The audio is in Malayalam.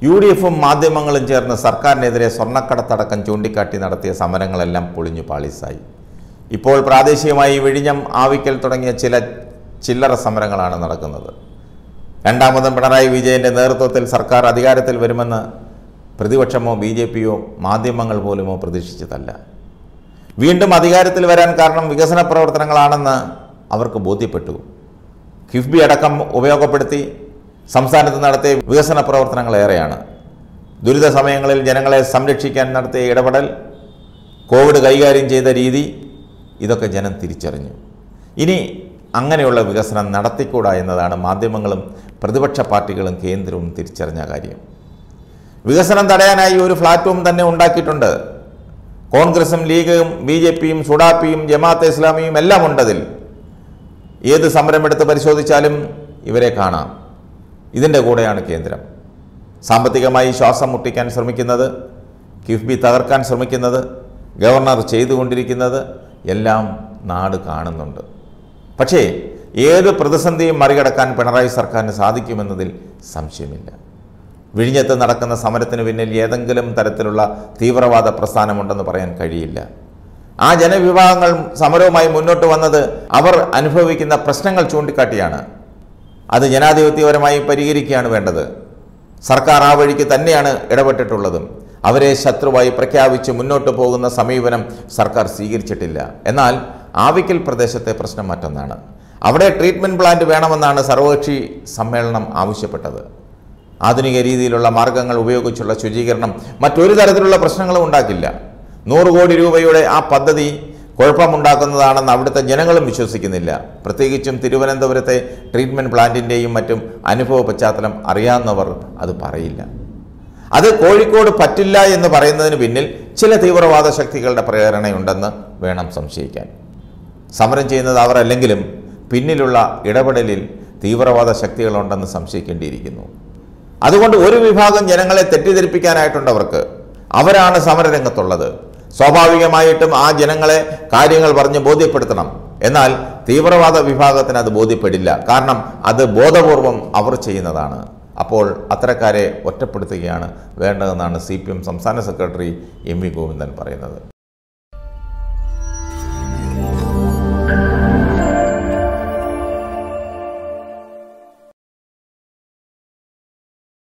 യു ഡി എഫും മാധ്യമങ്ങളും ചേർന്ന് സർക്കാരിനെതിരെ സ്വർണ്ണക്കടത്തടക്കം ചൂണ്ടിക്കാട്ടി നടത്തിയ സമരങ്ങളെല്ലാം പൊളിഞ്ഞു പാളീസായി ഇപ്പോൾ പ്രാദേശികമായി വിഴിഞ്ഞം ആവിക്കൽ തുടങ്ങിയ ചില ചില്ലറ സമരങ്ങളാണ് നടക്കുന്നത് രണ്ടാമതും പിണറായി വിജയന്റെ നേതൃത്വത്തിൽ സർക്കാർ അധികാരത്തിൽ വരുമെന്ന് പ്രതിപക്ഷമോ ബി ജെ പിയോ മാധ്യമങ്ങൾ പോലുമോ പ്രതീക്ഷിച്ചതല്ല വീണ്ടും അധികാരത്തിൽ വരാൻ കാരണം വികസന പ്രവർത്തനങ്ങളാണെന്ന് അവർക്ക് ബോധ്യപ്പെട്ടു കിഫ്ബി അടക്കം ഉപയോഗപ്പെടുത്തി സംസ്ഥാനത്ത് നടത്തിയ വികസന പ്രവർത്തനങ്ങൾ ഏറെയാണ് ദുരിത സമയങ്ങളിൽ ജനങ്ങളെ സംരക്ഷിക്കാൻ നടത്തിയ ഇടപെടൽ കോവിഡ് കൈകാര്യം ചെയ്ത രീതി ഇതൊക്കെ ജനം തിരിച്ചറിഞ്ഞു ഇനി അങ്ങനെയുള്ള വികസനം നടത്തിക്കൂടാ എന്നതാണ് മാധ്യമങ്ങളും പ്രതിപക്ഷ പാർട്ടികളും കേന്ദ്രവും തിരിച്ചറിഞ്ഞ കാര്യം വികസനം തടയാനായി ഒരു പ്ലാറ്റ്ഫോം തന്നെ ഉണ്ടാക്കിയിട്ടുണ്ട് കോൺഗ്രസും ലീഗും ബി ജെ പിയും സുഡാപ്പിയും ജമാഅത്തെ ഇസ്ലാമിയും എല്ലാം ഉണ്ടതിൽ ഏത് സമരമെടുത്ത് പരിശോധിച്ചാലും ഇവരെ കാണാം ഇതിൻ്റെ കൂടെയാണ് കേന്ദ്രം സാമ്പത്തികമായി ശ്വാസം മുട്ടിക്കാൻ ശ്രമിക്കുന്നത് കിഫ്ബി തകർക്കാൻ ശ്രമിക്കുന്നത് ഗവർണർ ചെയ്തുകൊണ്ടിരിക്കുന്നത് എല്ലാം നാട് കാണുന്നുണ്ട് പക്ഷേ ഏത് പ്രതിസന്ധിയും മറികടക്കാൻ പിണറായി സർക്കാരിന് സാധിക്കുമെന്നതിൽ സംശയമില്ല വിഴിഞ്ഞത്ത് നടക്കുന്ന സമരത്തിന് പിന്നിൽ ഏതെങ്കിലും തരത്തിലുള്ള തീവ്രവാദ പ്രസ്ഥാനമുണ്ടെന്ന് പറയാൻ കഴിയില്ല ആ ജനവിഭാഗങ്ങൾ സമരവുമായി മുന്നോട്ട് വന്നത് അവർ അനുഭവിക്കുന്ന പ്രശ്നങ്ങൾ ചൂണ്ടിക്കാട്ടിയാണ് അത് ജനാധിപത്യപരമായി പരിഹരിക്കുകയാണ് വേണ്ടത് സർക്കാർ ആ വഴിക്ക് തന്നെയാണ് ഇടപെട്ടിട്ടുള്ളതും അവരെ ശത്രുവായി പ്രഖ്യാപിച്ച് മുന്നോട്ട് പോകുന്ന സമീപനം സർക്കാർ സ്വീകരിച്ചിട്ടില്ല എന്നാൽ ആവിക്കൽ പ്രദേശത്തെ പ്രശ്നം മറ്റൊന്നാണ് അവിടെ ട്രീറ്റ്മെൻറ്റ് പ്ലാന്റ് വേണമെന്നാണ് സർവകക്ഷി സമ്മേളനം ആവശ്യപ്പെട്ടത് ആധുനിക രീതിയിലുള്ള മാർഗങ്ങൾ ഉപയോഗിച്ചുള്ള ശുചീകരണം മറ്റൊരു തരത്തിലുള്ള പ്രശ്നങ്ങളും ഉണ്ടാക്കില്ല നൂറ് കോടി രൂപയുടെ ആ പദ്ധതി കുഴപ്പമുണ്ടാക്കുന്നതാണെന്ന് അവിടുത്തെ ജനങ്ങളും വിശ്വസിക്കുന്നില്ല പ്രത്യേകിച്ചും തിരുവനന്തപുരത്തെ ട്രീറ്റ്മെൻറ്റ് പ്ലാന്റിൻ്റെയും മറ്റും അനുഭവ പശ്ചാത്തലം അറിയാവുന്നവർ അത് പറയില്ല അത് കോഴിക്കോട് പറ്റില്ല എന്ന് പറയുന്നതിന് പിന്നിൽ ചില തീവ്രവാദ ശക്തികളുടെ പ്രേരണയുണ്ടെന്ന് വേണം സംശയിക്കാൻ സമരം ചെയ്യുന്നത് അവർ അല്ലെങ്കിലും പിന്നിലുള്ള ഇടപെടലിൽ തീവ്രവാദ ശക്തികളുണ്ടെന്ന് സംശയിക്കേണ്ടിയിരിക്കുന്നു അതുകൊണ്ട് ഒരു വിഭാഗം ജനങ്ങളെ തെറ്റിദ്ധരിപ്പിക്കാനായിട്ടുണ്ട് അവർക്ക് അവരാണ് സമരരംഗത്തുള്ളത് സ്വാഭാവികമായിട്ടും ആ ജനങ്ങളെ കാര്യങ്ങൾ പറഞ്ഞ് ബോധ്യപ്പെടുത്തണം എന്നാൽ തീവ്രവാദ വിഭാഗത്തിന് അത് ബോധ്യപ്പെടില്ല കാരണം അത് ബോധപൂർവം അവർ ചെയ്യുന്നതാണ് അപ്പോൾ അത്തരക്കാരെ ഒറ്റപ്പെടുത്തുകയാണ് വേണ്ടതെന്നാണ് സി പി എം സംസ്ഥാന സെക്രട്ടറി എം വി ഗോവിന്ദൻ പറയുന്നത്